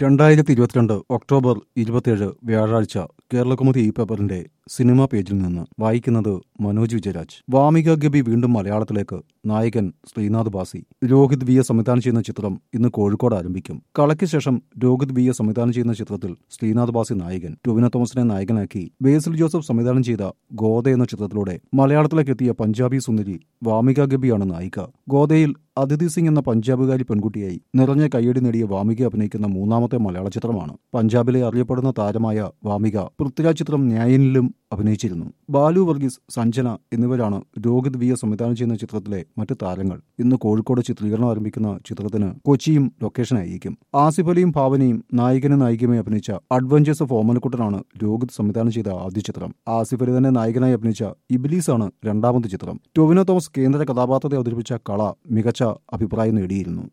രണ്ടായിരത്തി ഇരുപത്തിരണ്ട് ഒക്ടോബർ ഇരുപത്തിയേഴ് വ്യാഴാഴ്ച കേരളകൗമുദി ഈ പേപ്പറിന്റെ സിനിമാ പേജിൽ നിന്ന് വായിക്കുന്നത് മനോജ് വിജയരാജ് വാമിക ഗബി വീണ്ടും മലയാളത്തിലേക്ക് നായകൻ ശ്രീനാഥ് ബാസി രോഹിത് വി എ സംവിധാനം ചെയ്യുന്ന ചിത്രം ഇന്ന് കോഴിക്കോട് ആരംഭിക്കും കളയ്ക്ക് ശേഷം രോഹിത് വി എ സംവിധാനം ചെയ്യുന്ന ചിത്രത്തിൽ ശ്രീനാഥ് ബാസി നായകൻ ടൊവിനോ തോമസിനെ നായകനാക്കി ബേസിൽ ജോസഫ് സംവിധാനം ചെയ്ത ഗോദ എന്ന ചിത്രത്തിലൂടെ മലയാളത്തിലേക്ക് എത്തിയ പഞ്ചാബി സുന്ദരി വാമിക ഗബിയാണ് നായിക ഗോദയിൽ അതിഥി സിംഗ് എന്ന പഞ്ചാബുകാരി പെൺകുട്ടിയായി നിറഞ്ഞ കയ്യടി നേടിയ വാമിക അഭിനയിക്കുന്ന മൂന്നാമത്തെ മലയാള ചിത്രമാണ് പഞ്ചാബിലെ അറിയപ്പെടുന്ന താരമായ വാമിക പൃഥ്വിരാജ് ചിത്രം ന്യായനിലും അഭിനയിച്ചിരുന്നു ബാലു വർഗീസ് സഞ്ജന എന്നിവരാണ് രോഹിത് വി എ സംവിധാനം ചെയ്യുന്ന ചിത്രത്തിലെ മറ്റ് താരങ്ങൾ ഇന്ന് കോഴിക്കോട് ചിത്രീകരണം ആരംഭിക്കുന്ന ചിത്രത്തിന് കൊച്ചിയും ലൊക്കേഷനായിരിക്കും ആസിഫ് അലിയും ഭാവനയും നായകനും നായികയുമായി അഭിനയിച്ച അഡ്വഞ്ചേഴ്സ് ഓഫ് ഓമനക്കുട്ടനാണ് രോഹിത് സംവിധാനം ചെയ്ത ആദ്യ ചിത്രം ആസിഫ് അലി തന്നെ നായകനായി അഭിനയിച്ച ഇബിലീസ് ആണ് രണ്ടാമത് ചിത്രം ടൊവിനോ തോമസ് കേന്ദ്ര കഥാപാത്രത്തെ അവതരിപ്പിച്ച കള മികച്ച അഭിപ്രായം നേടിയിരുന്നു